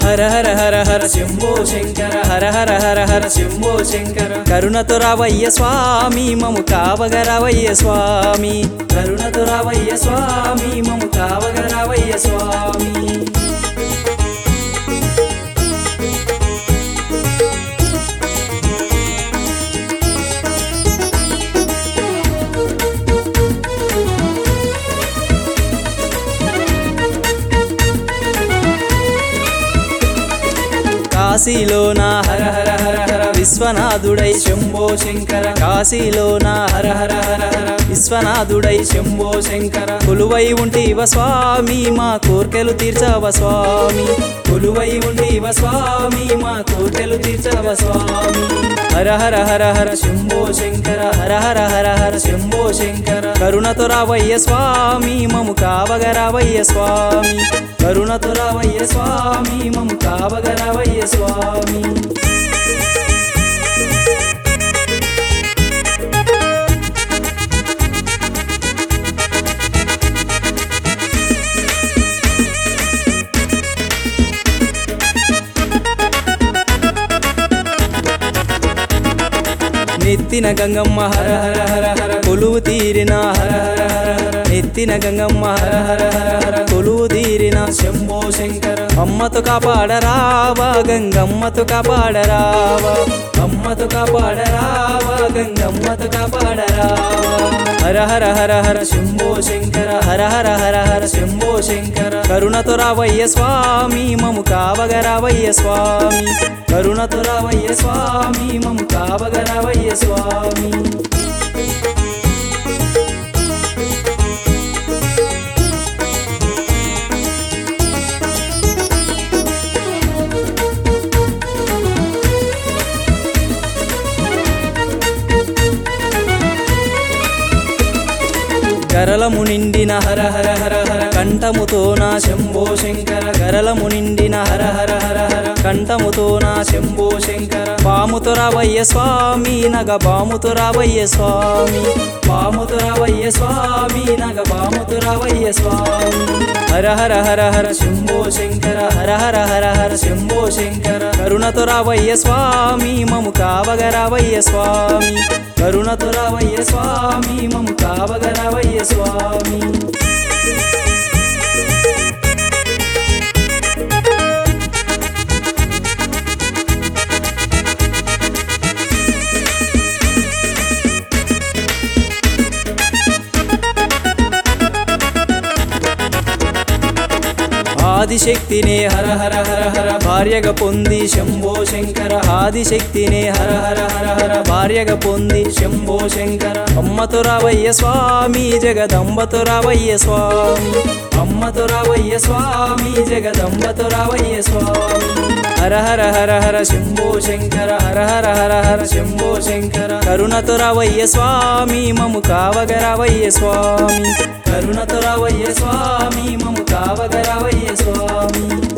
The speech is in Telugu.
హర హర హర హర శంభో శంకర హర హర హర హర శంభో శంకర కరుణతో రావయ్య స్వామి మము కావగ రావయ్య స్వామి కరుణతో రావయ్య స్వామి మము కావగ రావయ్య స్వామి కాశీలోన హర హర హర హర విశ్వనాథుడై శంభో శంకర కాశీలోన హర హర హర హర విశ్వనాథుడై శంభో శంకర కొలువై ఉంటివ స్వామి మా కోర్కెలు తీర్చవ స్వామి కొలువై ఉంటివ స్వామి మా కోర్కెలు తీర్చవ స్వామి హర హర హర హర శంభో శంకర హర హర హర హర శంభో శంకర కరుణతో రావయ్య స్వామి మము కావగ రావయ్య స్వామి కరుణతో రావయ్య స్వామి మము కావగ రావయ్య స్వామి నెత్తిన గంగమ్మ హర హర హర హర కొలువు తీరిన హర హర హర హర నెత్తిన గంగమ్మ హర హర హర హర కొలువు తీరిన శంభో శంకర అమ్మతో కాపాడరావా గంగమ్మతో కాపాడరావా అమ్మతో కాపాడరావా గంగమ్మతో కాపాడరావా హర హర హర హర శంభో శంకర హర హర హర హర శంభో శంకర కరుణతో రావయ్య స్వామి మము కావగ రావయ్య స్వామి కరుణతో రావయ్య స్వామి మము కావగ రావయ్య స్వామి గరలము నిండిన హర హర హర హర కంఠముతో నా శంభో శంకర గరలము నిండిన హర హర హర హర కంఠముతో నా శంభో శంకర పాముతో రావయ్య స్వామి నగ బాముతో రావయ్య స్వామి పాముతో రావయ్య స్వామి నగ బాముతో రావయ్య స్వామి హర హర హర హర శంభో శంకర హర హర హర హర శంభో శంకర కరుణతో రావయ్య స్వామి మము కావగ రావయ్య స్వామి కరుణతో రావయ్య స్వామి మము కావగ రావయ్య స్వామి ఆదిశక్తినే హర హర హర హర భార్యగా పొంది శంభో శంకర ఆదిశక్తినే హర హర హర హర భార్యగా పొంది శంభో శంకర అమ్మతో రావయ్య స్వామి జగదంబతో రావయ్య స్వామి అమ్మతో రావయ్య స్వామి జగదంబతో రావయ్య స్వామి హర హర హర హర శంభో శంకర హర హర హర హర శంభో శంకర కరుణతో రావయ్య స్వామి మము కావగ రావయ్య స్వామి కరుణతో రావయ్య స్వామి మము కావగ రావయ్య స్వామి